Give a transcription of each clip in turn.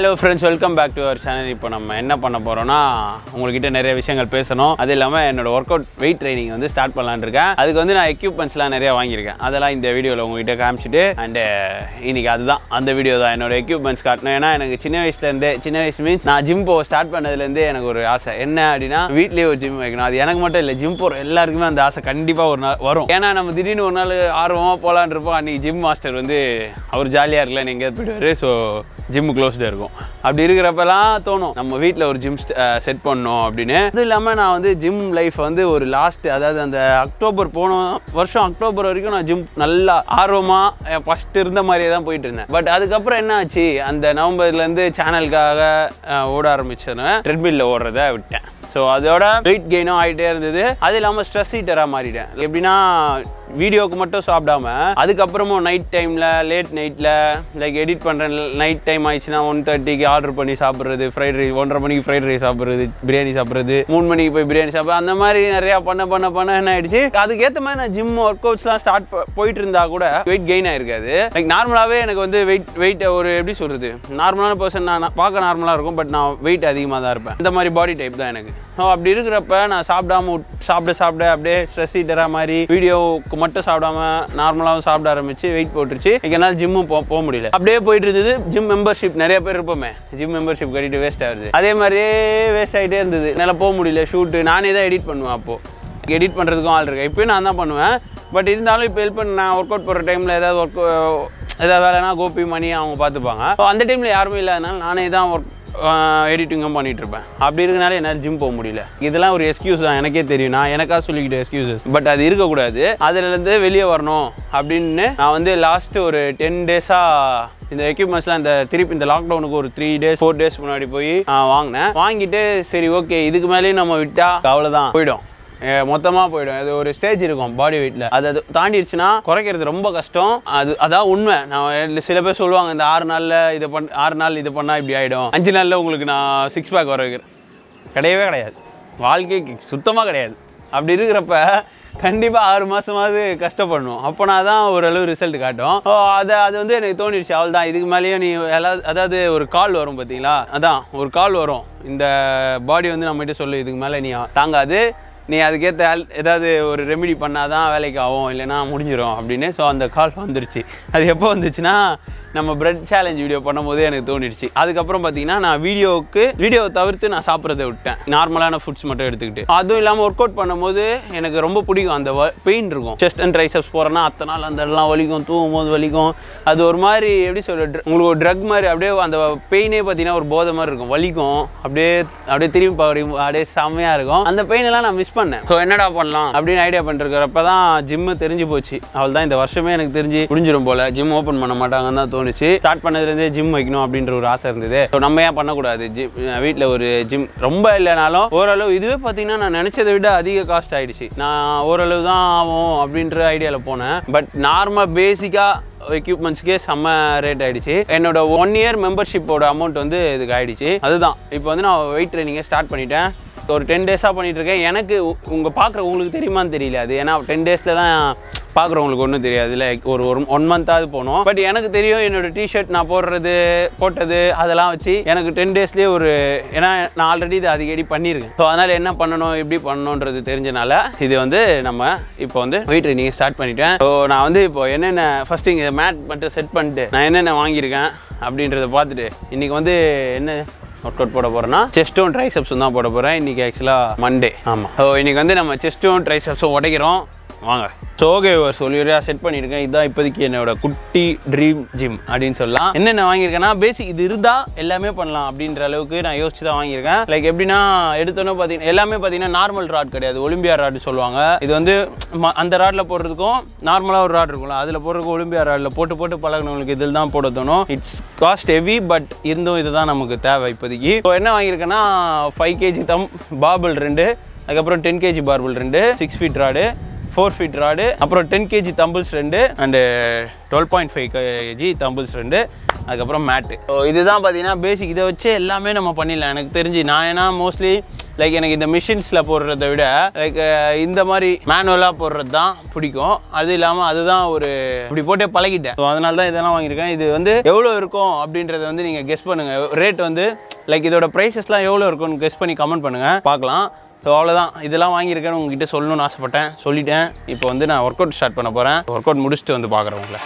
hello friends welcome back to our channel இப்போ நம்ம என்ன பண்ண போகிறோம்னா உங்கள்கிட்ட நிறைய விஷயங்கள் பேசணும் அது இல்லாமல் என்னோட ஒர்க் அவுட் வெயிட் ட்ரைனிங் வந்து ஸ்டார்ட் பண்ணலான்னு இருக்கேன் அதுக்கு வந்து நான் எக்யூப்மெண்ட்ஸ்லாம் நிறைய வாங்கியிருக்கேன் அதெல்லாம் இந்த வீடியோவில் உங்ககிட்ட காமிச்சிட்டு அண்டு இன்னைக்கு அதுதான் அந்த வீடியோ தான் என்னோட எக்யூப்மெண்ட்ஸ் காட்டணும் ஏன்னா எனக்கு சின்ன வயசுலேருந்தே சின்ன வயசு மீன்ஸ் நான் ஜிம் போக ஸ்டார்ட் பண்ணதுலேருந்தே எனக்கு ஒரு ஆசை என்ன அப்படின்னா வீட்லேயே ஒரு ஜிம் வைக்கணும் அது எனக்கு மட்டும் இல்லை ஜிம் போகிற எல்லாருக்குமே அந்த ஆசை கண்டிப்பாக ஒரு நாள் வரும் ஏன்னா நம்ம திடீர்னு ஒரு நாள் ஆர்வமாக போகலான்னு இருப்போம் அன்றைக்கி ஜிம் மாஸ்டர் வந்து அவர் ஜாலியாக இருக்கல எங்கேயாவது போயிடுவார் ஸோ ஜிம்மு க்ளோஸ்டாக இருக்கும் அப்படி இருக்கிறப்பெல்லாம் தோணும் நம்ம வீட்டில் ஒரு ஜிம் செட் பண்ணணும் அப்படின்னு அதுவும் இல்லாமல் நான் வந்து ஜிம் லைஃப் வந்து ஒரு லாஸ்ட் அதாவது அந்த அக்டோபர் போன வருஷம் அக்டோபர் வரைக்கும் நான் ஜிம் நல்லா ஆர்வமாக ஃபஸ்ட் இருந்த மாதிரியே தான் போயிட்டு இருந்தேன் பட் அதுக்கப்புறம் என்ன ஆச்சு அந்த நவம்பர்லேருந்து சேனலுக்காக ஓட ஆரம்பிச்சேன் ட்ரெட்மில்ல ஓடுறத விட்டேன் ஸோ அதோட வெயிட் கெயினும் ஆகிட்டே இருந்தது அது இல்லாமல் ஸ்ட்ரெஸ் ஹீட்டராக மாறிட்டேன் எப்படின்னா வீடியோக்கு மட்டும் சாப்பிடாம அதுக்கப்புறமும் நைட் டைமில் லேட் நைட்டில் லைக் எடிட் பண்ணுறேன் நைட் டைம் ஆயிடுச்சுன்னா ஒன் தேர்ட்டிக்கு ஆர்டர் பண்ணி சாப்பிட்றது ஃப்ரைட் ரைஸ் ஒன்றரை மணிக்கு ஃப்ரைட் ரைஸ் சாப்பிட்றது பிரியாணி சாப்பிட்றது மூணு மணிக்கு போய் பிரியாணி சாப்பிட்றது அந்த மாதிரி நிறையா பண்ண பண்ண பண்ண என்ன ஆயிடுச்சு அதுக்கேற்ற மாதிரி நான் ஜிம் ஒர்க் அவுட்ஸ்லாம் ஸ்டார்ட் போயிட்டு இருந்தா கூட வெயிட் கெயின் ஆயிருக்காது லைக் நார்மலாகவே எனக்கு வந்து வெயிட் வெயிட் ஒரு எப்படி சொல்கிறது நார்மலான பர்சன் நான் நான் பார்க்க நார்மலாக இருக்கும் பட் நான் வெயிட் அதிகமாக தான் இருப்பேன் இந்த மாதிரி பாடி டைப் தான் எனக்கு ஸோ அப்படி இருக்கிறப்ப நான் சாப்பிடாம விட்- சாப்பிட சாப்பிட அப்படியே ஸ்ட்ரெஸ் ஹீட்டராக மாதிரி வீடியோவுக்கு மட்டும் சாப்பிடாம நார்மலாகவும் சாப்பிட ஆரம்பிச்சு வெயிட் போட்டுருச்சு இன்னைக்கு என்னால் ஜிம்மும் போ போக முடியல அப்படியே போயிட்டு இருந்தது ஜிம் மெம்பர்ஷிப் நிறைய பேர் இருப்போமே ஜிம் மெம்பர்ஷிப் கட்டிட்டு வேஸ்ட் ஆகுது அதே மாதிரியே வேஸ்ட் ஆகிட்டே இருந்தது என்னால் போக முடியல ஷூட்டு நானே தான் எடிட் பண்ணுவேன் அப்போது எடிட் பண்ணுறதுக்கும் ஆள் இருக்கு இப்போயும் நான் தான் பண்ணுவேன் பட் இருந்தாலும் இப்போ ஹெல்ப் பண்ண நான் ஒர்க் அவுட் போகிற டைமில் ஏதாவது ஒர்க் ஏதாவது வேலைனா கோபி மணி அவங்க பார்த்துப்பாங்க ஸோ அந்த டைமில் யாருமே இல்லாதனால நானே தான் ஒர்க் எடிட்டிங்கும் பண்ணிட்டு இருப்பேன் அப்படி இருக்கனால என்னால் ஜிம் போக முடியல இதெல்லாம் ஒரு எக்ஸ்கியூஸ் தான் எனக்கே தெரியும் நான் எனக்கா சொல்லிக்கிட்ட எக்ஸ்கியூசஸ் பட் அது இருக்கக்கூடாது அதுலேருந்து வெளியே வரணும் அப்படின்னு நான் வந்து லாஸ்ட் ஒரு டென் டேஸாக இந்த எக்யூப்மெண்ட்ஸ்லாம் இந்த திருப்பி இந்த லாக்டவுனுக்கு ஒரு த்ரீ டேஸ் ஃபோர் டேஸ் முன்னாடி போய் நான் வாங்கினேன் வாங்கிட்டு சரி ஓகே இதுக்கு மேலேயும் நம்ம விட்டா அவ்வளோதான் போயிடும் மொத்தமாக போயிடும் அது ஒரு ஸ்டேஜ் இருக்கும் பாடி வெயிட்டில் அது அது தாண்டிடுச்சுன்னா குறைக்கிறது ரொம்ப கஷ்டம் அது அதான் உண்மை நான் சில பேர் சொல்லுவாங்க இந்த ஆறு நாளில் இதை பண் ஆறு நாள் இது பண்ணால் இப்படி ஆகிடும் அஞ்சு நாளில் உங்களுக்கு நான் சிக்ஸ் பேக் வர வைக்கிறேன் கிடையவே கிடையாது வாழ்க்கைக்கு சுத்தமாக கிடையாது அப்படி இருக்கிறப்ப கண்டிப்பாக ஆறு மாதமாவது கஷ்டப்படணும் அப்போனா தான் ஓரளவு ரிசல்ட் காட்டும் ஸோ அதை அது வந்து எனக்கு தோணிடுச்சு அவள் தான் இதுக்கு மேலேயும் நீ எல்லா- அதாவது ஒரு கால் வரும் பார்த்தீங்களா அதான் ஒரு கால் வரும் இந்த பாடி வந்து நம்மகிட்ட சொல்லு இதுக்கு மேலே நீ தாங்காது நீ அதுக்கேற்ற ஏதாவது ஒரு ரெமெடி பண்ணாதான் வேலைக்கு ஆகும் இல்லைன்னா முடிஞ்சிடும் அப்படின்னு ஸோ அந்த கால் வந்துருச்சு அது எப்போ வந்துச்சுன்னா நம்ம பிரெட் சேலஞ்ச் வீடியோ பண்ணும்போது எனக்கு தோணிடுச்சு அதுக்கப்புறம் பார்த்தீங்கன்னா நான் வீடியோவுக்கு வீடியோவை தவிர்த்து நான் சாப்பிட்றத விட்டேன் நார்மலான ஃபுட்ஸ் மட்டும் எடுத்துக்கிட்டு அதுவும் இல்லாமல் ஒர்க் அவுட் பண்ணும்போது எனக்கு ரொம்ப பிடிக்கும் அந்த பெயின் இருக்கும் செஸ்ட் அண்ட் ட்ரைசப்ஸ் போகிறேன்னா அத்தனை நாள் அந்த எல்லாம் வலிக்கும் தூங்கும் போது வலிக்கும் அது ஒரு மாதிரி எப்படி சொல்ல உங்களுக்கு ஒரு ட்ரக் மாதிரி அப்படியே அந்த பெயினே பார்த்தீங்கன்னா ஒரு போதை மாதிரி இருக்கும் வலிக்கும் அப்படியே அப்படியே திரும்பி பார்க்க அப்படியே செம்மையாக இருக்கும் அந்த பெயின் எல்லாம் நான் மிஸ் பண்ணேன் ஸோ என்னடா பண்ணலாம் அப்படின்னு ஐடியா பண்ணிருக்கிறப்ப தான் ஜிம்மு தெரிஞ்சு போச்சு அவள் தான் இந்த வருஷமே எனக்கு தெரிஞ்சு முடிஞ்சிடும் போல ஜிம் ஓப்பன் பண்ண மாட்டாங்கன்னு தான் தோணுச்சு ஸ்டார்ட் பண்ணதுலேருந்தே ஜிம் வைக்கணும் அப்படின்ற ஒரு ஆசை இருந்தது ஸோ நம்ம ஏன் பண்ணக்கூடாது ஜிம் வீட்டில் ஒரு ஜிம் ரொம்ப இல்லைனாலும் ஓரளவு இதுவே பார்த்தீங்கன்னா நான் நினச்சதை விட அதிக காஸ்ட் ஆயிடுச்சு நான் ஓரளவு தான் ஆகும் அப்படின்ற ஐடியாவில் போனேன் பட் நார்மல் பேசிக்காக எக்யூப்மெண்ட்ஸ்க்கே செம்ம ரேட் ஆயிடுச்சு என்னோட ஒன் இயர் மெம்பர்ஷிப்போட அமௌண்ட் வந்து இதுக்கு ஆயிடுச்சு அதுதான் இப்போ வந்து நான் வெயிட் ட்ரைனிங்கை ஸ்டார்ட் பண்ணிட்டேன் ஒரு டென் டேஸாக பண்ணிட்டு இருக்கேன் எனக்கு உங்கள் பார்க்குற உங்களுக்கு தெரியுமான்னு தெரியல அது ஏன்னா டென் டேஸில் தான் பார்க்குறவங்களுக்கு ஒன்றும் தெரியாது லைக் ஒரு ஒரு ஒன் மந்த்தாவது போகணும் பட் எனக்கு தெரியும் என்னோட டிஷர்ட் நான் போடுறது போட்டது அதெல்லாம் வச்சு எனக்கு டென் டேஸ்லேயே ஒரு ஏன்னா நான் ஆல்ரெடி இது அடிக்கடி பண்ணியிருக்கேன் ஸோ அதனால் என்ன பண்ணணும் எப்படி பண்ணணுன்றது தெரிஞ்சனால இது வந்து நம்ம இப்போ வந்து வெயிட் ட்ரைனிங் ஸ்டார்ட் பண்ணிட்டேன் ஸோ நான் வந்து இப்போ என்னென்ன ஃபஸ்ட்டு இங்கே மேட் மட்டும் செட் பண்ணிட்டு நான் என்னென்ன வாங்கியிருக்கேன் அப்படின்றத பார்த்துட்டு இன்றைக்கி வந்து என்ன ஒர்க் அவுட் போட போகிறேன்னா செஸ்ட்டும் ட்ரைசப்ஸும் தான் போட போகிறேன் இன்றைக்கி ஆக்சுவலாக மண்டே ஆமாம் ஸோ இன்றைக்கி வந்து நம்ம செஸ்ட்டும் ட்ரைசப்ஸும் உடைக்கிறோம் வாங்க ஸோ ஓகே சொல்லியா செட் பண்ணியிருக்கேன் இதுதான் இப்போதைக்கு என்னோட குட்டி ட்ரீம் ஜிம் அப்படின்னு சொல்லலாம் என்னென்ன வாங்கியிருக்கேன்னா பேசிக் இது இருந்தால் எல்லாமே பண்ணலாம் அப்படின்ற அளவுக்கு நான் யோசிச்சு தான் வாங்கியிருக்கேன் லைக் எப்படின்னா எடுத்தோன்னே பார்த்தீங்கன்னா எல்லாமே பார்த்தீங்கன்னா நார்மல் ராட் கிடையாது ஒலிம்பியா ராட் சொல்லுவாங்க இது வந்து ம- அந்த ராட்டில் போடுறதுக்கும் நார்மலாக ஒரு ராட் இருக்கும்ல அதில் போடுறதுக்கு ஒலிம்பியா ராட்டில் போட்டு போட்டு பழகினவங்களுக்கு இதில் தான் போட தோணும் இட்ஸ் காஸ்ட் ஹெவி பட் இருந்தும் இதுதான் நமக்கு தேவை இப்போதைக்கு ஸோ என்ன வாங்கியிருக்கேன்னா ஃபைவ் கேஜி தம் பாபிள் ரெண்டு அதுக்கப்புறம் டென் கேஜி பார்பிள் ரெண்டு six feet rod four feet rod அப்புறம் டென் கேஜி தம்பிள்ஸ் ரெண்டு and twelve point five KG dumbbells ரெண்டு அதுக்கப்புறம் மேட்டு ஸோ இதுதான் பார்த்தீங்கன்னா பேசிக் இதை வச்சு எல்லாமே நம்ம பண்ணிடலாம் எனக்கு தெரிஞ்சு நான் ஏன்னா மோஸ்ட்லி லைக் எனக்கு இந்த மிஷின்ஸில் போடுறத விட லைக் இந்த மாதிரி மேனுவலாக போடுறது தான் பிடிக்கும் அது இல்லாமல் அதுதான் ஒரு இப்படி போட்டே பழகிட்டேன் ஸோ அதனால தான் இதெல்லாம் வாங்கியிருக்கேன் இது வந்து எவ்வளோ இருக்கும் அப்படின்றத வந்து நீங்கள் கெஸ் பண்ணுங்கள் ரேட் வந்து லைக் இதோட ப்ரைஸஸ்லாம் எவ்வளோ இருக்கும்னு கெஸ் பண்ணி கமெண்ட் பண்ணுங்கள் பார்க்கலாம் ஸோ அவ்வளோதான் இதெல்லாம் வாங்கியிருக்கேன்னு உங்ககிட்ட சொல்லணும்னு ஆசைப்பட்டேன் சொல்லிட்டேன் இப்போ வந்து நான் ஒர்க் அவுட் ஸ்டார்ட் பண்ண போகிறேன் ஒர்க் அவுட் முடிச்சுட்டு வந்து பார்க்குறேன் உங்களை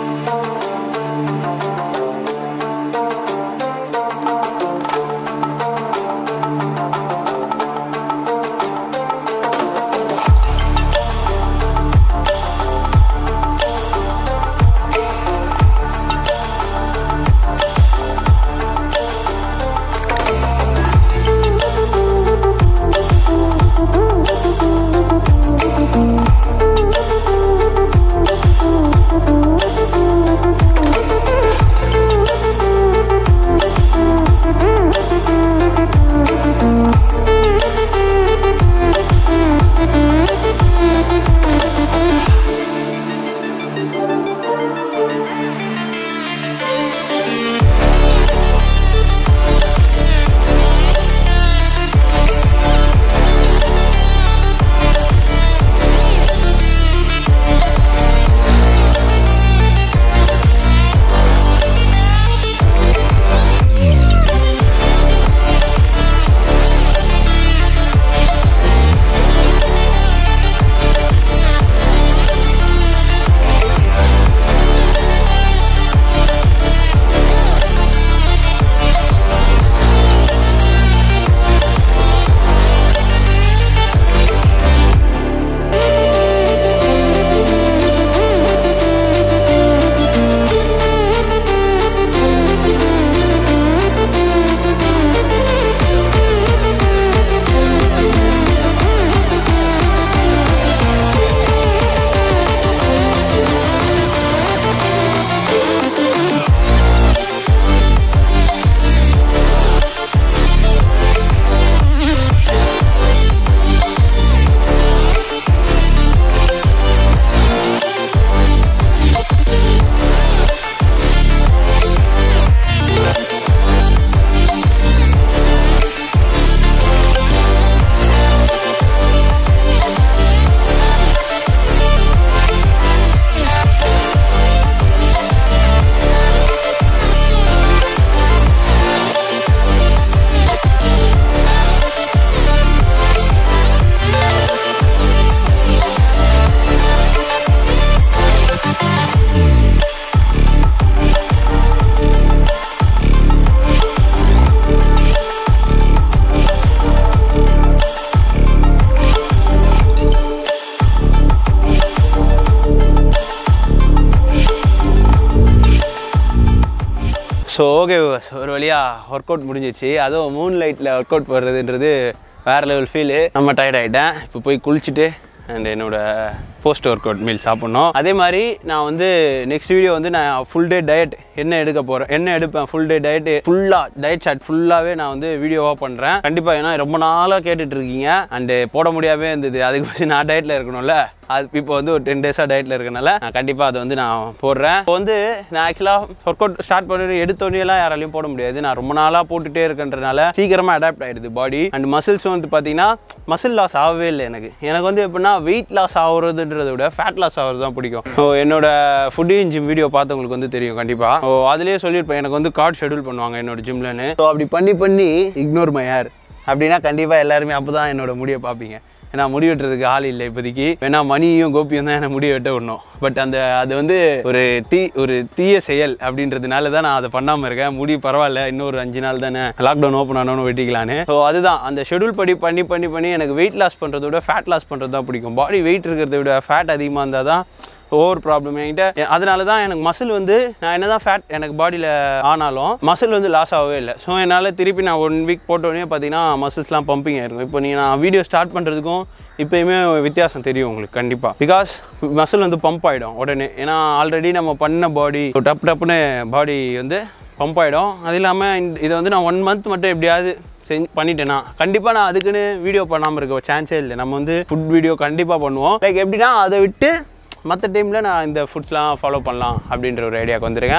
ஸோ ஓகே ஒரு வழியாக ஒர்க் அவுட் முடிஞ்சிச்சு அதுவும் மூன் லைட்டில் ஒர்க் அவுட் போடுறதுன்றது வேறு லெவல் ஃபீலு நம்ம டயர்ட் ஆகிட்டேன் இப்போ போய் குளிச்சுட்டு அண்ட் என்னோட போஸ்ட் ஒர்க் அவுட் மீல் சாப்பிட்ணும் அதே மாதிரி நான் வந்து நெக்ஸ்ட் வீடியோ வந்து நான் ஃபுல் டே டயட் என்ன எடுக்க போகிறேன் என்ன எடுப்பேன் ஃபுல் டே டயட்டு ஃபுல்லாக டயட் சார்ட் ஃபுல்லாகவே நான் வந்து வீடியோவாக பண்ணுறேன் கண்டிப்பாக ஏன்னா ரொம்ப நாளாக கேட்டுட்டு இருக்கீங்க அண்டு போட முடியாமே இருந்தது அதுக்கு பற்றி நான் டயட்டில் இருக்கணும்ல அது இப்போ வந்து ஒரு டென் டேஸாக டயட்டில் இருக்கனால நான் கண்டிப்பாக அதை வந்து நான் போடுறேன் இப்போ வந்து நான் ஆக்சுவலாக ஒர்க் அவுட் ஸ்டார்ட் பண்ணி எடுத்தோடனேலாம் யாராலையும் போட முடியாது நான் ரொம்ப நாளாக போட்டுகிட்டே இருக்கன்றனால சீக்கிரமாக அடாப்ட் ஆகிடுது பாடி அண்ட் மசில்ஸ் வந்து பார்த்தீங்கன்னா மசில் லாஸ் ஆகவே இல்லை எனக்கு எனக்கு வந்து எப்படின்னா வெயிட் லாஸ் ஆகுறதுன்றதை விட ஃபேட் லாஸ் ஆகிறது தான் பிடிக்கும் ஸோ என்னோட ஃபுட் ஜிம் வீடியோ பார்த்தவங்களுக்கு வந்து தெரியும் கண்டிப்பாக ஸோ அதுலேயே சொல்லியிருப்பேன் எனக்கு வந்து கார்டு ஷெடியூல் பண்ணுவாங்க என்னோட ஜிம்லன்னு ஸோ அப்படி பண்ணி பண்ணி இக்னோர் மை ஹேர் அப்படின்னா கண்டிப்பாக எல்லாருமே அப்போ தான் என்னோட முடியை பார்ப்பீங்க ஏன்னா முடி வெட்டுறதுக்கு ஆள் இல்லை இப்போதைக்கு வேணா மணியும் கோபியும் தான் என்னை முடி வெட்ட விடணும் பட் அந்த அது வந்து ஒரு தீ ஒரு தீய செயல் அப்படின்றதுனால தான் நான் அதை பண்ணாமல் இருக்கேன் முடி பரவாயில்ல இன்னொரு அஞ்சு நாள் தானே லாக்டவுன் ஓப்பன் ஆனோன்னு வெட்டிக்கலான்னு ஸோ அதுதான் அந்த ஷெடியூல் படி பண்ணி பண்ணி பண்ணி எனக்கு வெயிட் லாஸ் பண்ணுறத விட ஃபேட் லாஸ் பண்ணுறது தான் பிடிக்கும் பாடி வெயிட் இருக்கிறத விட ஃபேட் அதிகமாக இருந்தால் தான் ஓவர் ப்ராப்ளம் என்கிட்ட அதனால தான் எனக்கு மசில் வந்து நான் என்ன தான் ஃபேட் எனக்கு பாடியில் ஆனாலும் மசில் வந்து லாஸ் ஆகவே இல்லை ஸோ என்னால் திருப்பி நான் ஒன் வீக் போட்டோடனே பார்த்தீங்கன்னா மசில்ஸ்லாம் பம்பிங் ஆயிருக்கும் இப்போ நீ நான் வீடியோ ஸ்டார்ட் பண்ணுறதுக்கும் இப்போயுமே வித்தியாசம் தெரியும் உங்களுக்கு கண்டிப்பாக பிகாஸ் மசில் வந்து பம்ப் ஆகிடும் உடனே ஏன்னா ஆல்ரெடி நம்ம பண்ண பாடி டப் டப்புன்னு பாடி வந்து பம்ப் ஆகிடும் அது இல்லாமல் இந்த இதை வந்து நான் ஒன் மந்த் மட்டும் எப்படியாவது செஞ்சு பண்ணிட்டேன்னா கண்டிப்பாக நான் அதுக்குன்னு வீடியோ பண்ணாமல் இருக்க சான்ஸே இல்லை நம்ம வந்து ஃபுட் வீடியோ கண்டிப்பாக பண்ணுவோம் லைக் எப்படின்னா அதை விட்டு மற்ற டைமில் நான் இந்த ஃபுட்ஸ்லாம் ஃபாலோ பண்ணலாம் அப்படின்ற ஒரு ஐடியாவுக்கு வந்திருக்கேன்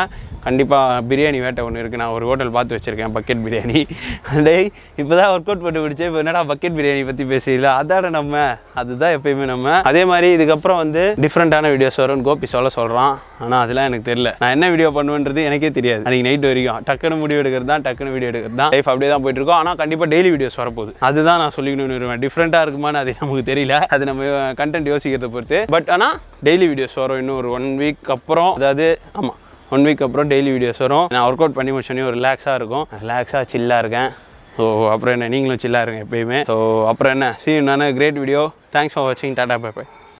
கண்டிப்பாக பிரியாணி வேட்டை ஒன்று இருக்குது நான் ஒரு ஹோட்டல் பார்த்து வச்சுருக்கேன் பக்கெட் பிரியாணி டேய் இப்போ தான் ஒர்க் அவுட் பண்ணி பிடிச்சேன் இப்போ என்னடா பக்கெட் பிரியாணி பற்றி பேசல அதாட நம்ம அதுதான் எப்பயுமே நம்ம அதே மாதிரி இதுக்கப்புறம் வந்து டிஃப்ரெண்ட்டான வீடியோஸ் வரும்னு கோபி சொல்ல சொல்கிறான் ஆனால் அதெல்லாம் எனக்கு தெரியல நான் என்ன வீடியோ பண்ணுவேன்றது எனக்கே தெரியாது அன்றைக்கி நைட் வரைக்கும் டக்குன்னு முடிவு எடுக்கிறது தான் டக்குன்னு வீடியோ எடுக்கிறது தான் லைஃப் அப்படியே தான் போயிட்டு இருக்கோம் ஆனால் கண்டிப்பாக டெய்லி வீடியோஸ் வரப்போகுது அதுதான் நான் சொல்லிக்கணும்னு வருவேன் டிஃப்ரெண்ட்டாக இருக்குமான்னு அது நமக்கு தெரியல அது நம்ம கண்டென்ட் யோசிக்கிறத பொறுத்து பட் ஆனால் டெய்லி வீடியோஸ் வரும் இன்னும் ஒரு ஒன் வீக் அப்புறம் அதாவது ஆமாம் ஒன் வீக் அப்புறம் டெய்லி வீடியோஸ் வரும் நான் ஒர்க் அவுட் பண்ணி முடிச்சோன்னே ஒரு ரிலாக்ஸாக இருக்கும் ரிலாக்ஸாக சில்லாக இருக்கேன் ஸோ அப்புறம் என்ன நீங்களும் சில்லாக இருங்க எப்பயுமே ஸோ அப்புறம் என்ன சீ நான் கிரேட் வீடியோ தேங்க்ஸ் ஃபார் வாட்சிங் டாடா பை பை